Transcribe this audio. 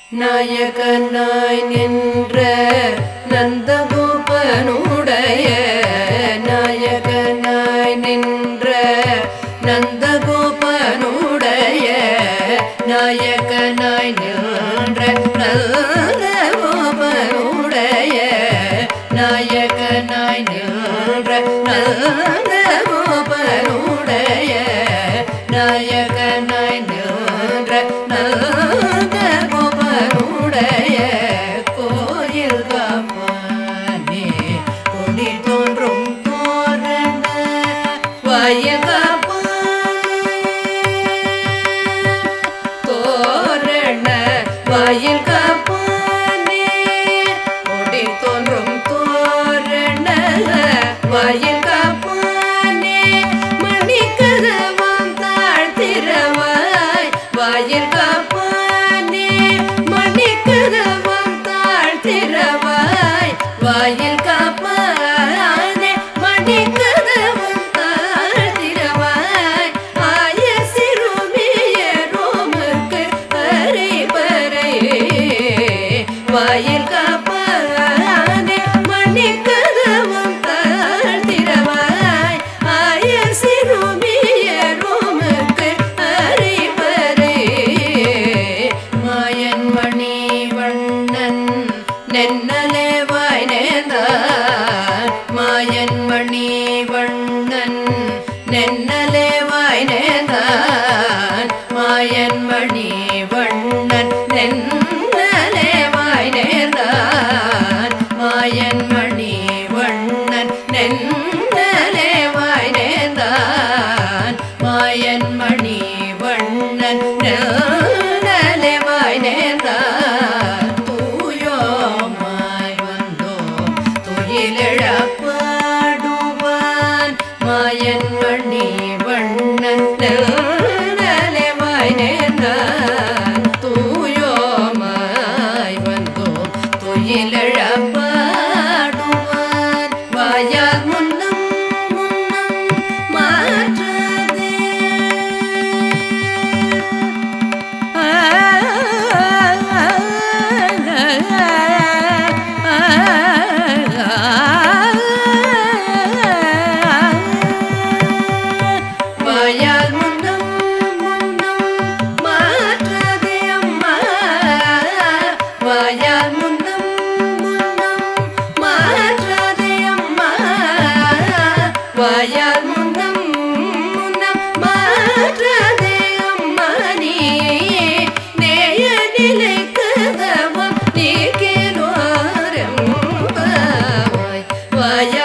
நாயகனாய் நின்ற நந்தகோபனுடைய நாயகனாய் நின்ற நந்தகோபனுடைய நாயகனாய் நின்ற நந்தகோபனுடைய நாயகனாய் நின்ற நந்தகோபனுடைய நாயகனாய் நின்ற நந்தகோபனுடைய கோயில் காப்பானே கொடி தோன்றும் தோரண வயல் தோரண வயல் காப்பானே கொடி தோன்றும் தோரண வயல் காப்பானே மணிக்கதவம் தாழ்த்திரவாய் வயல் காப்பானே மணிக்கதவம் தாழ்த்திரவாய் வயல் காப்பானே மணிக்கதவம் தாழ்த்திரவாய் ஆய சிறுமிய ரோமக்கு பறை வயல் காப்பானே மணிக்கதவம் தாழ்த்திரவாய் ஆய சிறுமிய ரோமக்கு பறை மாயன் மணி வண்ணன் நென்னலே வாய் நேர்ந்தார் மாயன் மணி வண்ணன் நென்னலே வாய் நேர்ந்தார் மாயன் மணி வண்ணன் நென்னலே வாய் நேர்ந்தார் மாயன் மணி வண்ணன் நென்னலே வாய் நேர்ந்தான் மாயன் மணி வண்ணன் நென்னலே வாய் நேர்ந்தான் தூயோமாய் வந்தோம் துயிலிழப்பாடுவான் மாயன் மணி வண்ணன் நென்னலே வாய் நேர்ந்தான் தூயோமாய் வந்தோம் துயிலிழப்பாடுவான் வாயால் முன்னம் முன்னம் மாற்றாதே வாயால் முன்னம் முன்னம் மாற்றாதே அம்மா வாயால் முன்னம் முன்னம் மாற்றாதே அம்மா வாயால் முன்னம் முன்னம் மாற்றாதே அம்மா நீ நேய நிலை கதவம் நீக்கினோரம் வாய் வாய